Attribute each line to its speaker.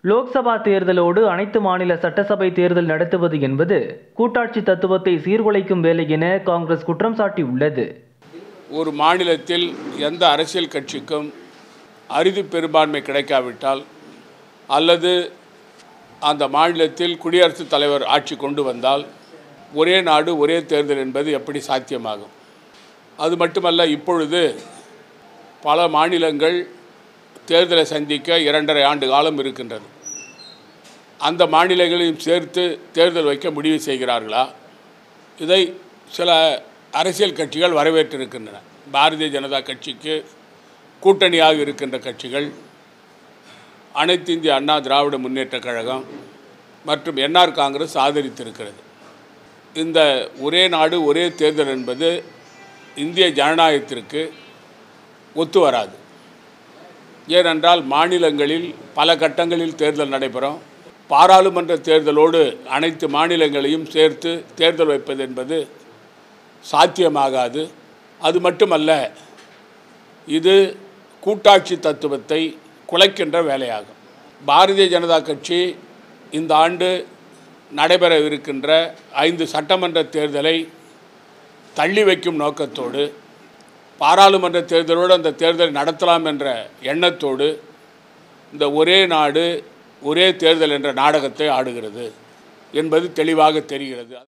Speaker 1: லோக்சபா தேர்தலோடு அனைத்து மாநில சட்டசபை தேர்தல் நடத்துவது என்பது கூட்டாட்சி தத்துவத்தை சீர்குலைக்கும் வேலை என காங்கிரஸ் குற்றம் சாட்டியுள்ளது
Speaker 2: ஒரு மாநிலத்தில் எந்த அரசியல் கட்சிக்கும் அறுதி பெரும்பான்மை கிடைக்காவிட்டால் அல்லது அந்த மாநிலத்தில் குடியரசுத் தலைவர் ஆட்சி கொண்டு வந்தால் ஒரே நாடு ஒரே தேர்தல் என்பது எப்படி சாத்தியமாகும் அது மட்டுமல்ல இப்பொழுது பல மாநிலங்கள் தேர்தலை சந்திக்க இரண்டரை ஆண்டு காலம் இருக்கின்றது அந்த மாநிலங்களையும் சேர்த்து தேர்தல் வைக்க முடிவு செய்கிறார்களா இதை சில அரசியல் கட்சிகள் வரவேற்றிருக்கின்றன பாரதிய ஜனதா கட்சிக்கு கூட்டணியாக இருக்கின்ற கட்சிகள் அனைத்து இந்திய அண்ணா திராவிட முன்னேற்றக் கழகம் மற்றும் என்ஆர் காங்கிரஸ் ஆதரித்திருக்கிறது இந்த ஒரே நாடு ஒரே தேர்தல் என்பது இந்திய ஜனநாயகத்திற்கு ஒத்து வராது ஏனென்றால் மாநிலங்களில் பல கட்டங்களில் தேர்தல் நடைபெறும் பாராளுமன்ற தேர்தலோடு அனைத்து மாநிலங்களையும் சேர்த்து தேர்தல் வைப்பது என்பது சாத்தியமாகாது அது மட்டுமல்ல இது கூட்டாட்சி தத்துவத்தை குலைக்கின்ற வேலையாகும் பாரதிய ஜனதா கட்சி இந்த ஆண்டு நடைபெறவிருக்கின்ற ஐந்து சட்டமன்ற தேர்தலை தள்ளி வைக்கும் நோக்கத்தோடு பாராளுமன்ற தேர்தலோடு அந்த தேர்தலை நடத்தலாம் என்ற எண்ணத்தோடு இந்த ஒரே நாடு ஒரே தேர்தல் என்ற நாடகத்தை ஆடுகிறது என்பது தெளிவாக தெரிகிறது